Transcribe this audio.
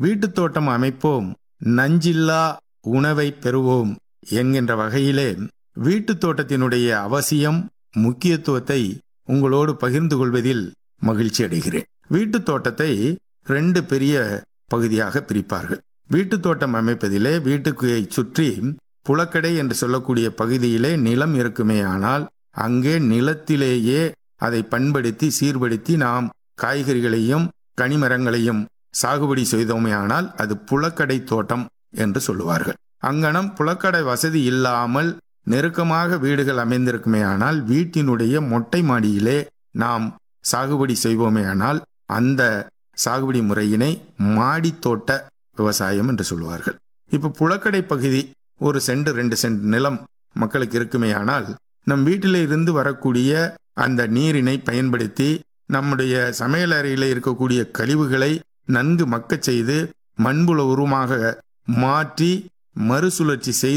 வீட்டுத் தோட்டம் அமைப்போம் நஞ்சில்லா உணவை பெறுவோம் என்கின்ற வகையிலே வீட்டுத் தோட்டத்தினுடைய அவசியம் முக்கியத்துவத்தை உங்களோடு பகிர்ந்து கொள்வதில் மகிழ்ச்சி அடைகிறேன் வீட்டுத் தோட்டத்தை ரெண்டு பெரிய பகுதியாக பிரிப்பார்கள் வீட்டுத் தோட்டம் அமைப்பதிலே வீட்டுக்கு சுற்றி புலக்கடை என்று சொல்லக்கூடிய பகுதியிலே நிலம் இருக்குமே ஆனால் அங்கே நிலத்திலேயே அதை பண்படுத்தி சீர்படுத்தி நாம் காய்கறிகளையும் கனிமரங்களையும் சாகுபடி செய்தோமே ஆனால் அது புலக்கடை தோட்டம் என்று சொல்லுவார்கள் அங்கனம் புலக்கடை வசதி இல்லாமல் நெருக்கமாக வீடுகள் அமைந்திருக்குமே ஆனால் வீட்டினுடைய மொட்டை மாடியிலே நாம் சாகுபடி செய்வோமே ஆனால் அந்த சாகுபடி முறையினை மாடித்தோட்ட விவசாயம் என்று சொல்லுவார்கள் இப்ப புலக்கடை பகுதி ஒரு சென்ட் ரெண்டு சென்ட் நிலம் மக்களுக்கு இருக்குமே ஆனால் நம் வீட்டில இருந்து வரக்கூடிய அந்த நீரினை பயன்படுத்தி நம்முடைய சமையல் அறையில் இருக்கக்கூடிய கழிவுகளை நன்கு மக்கச் செய்து மண்புல உருவமாக மாற்றி மறுசுழற்சி செய்து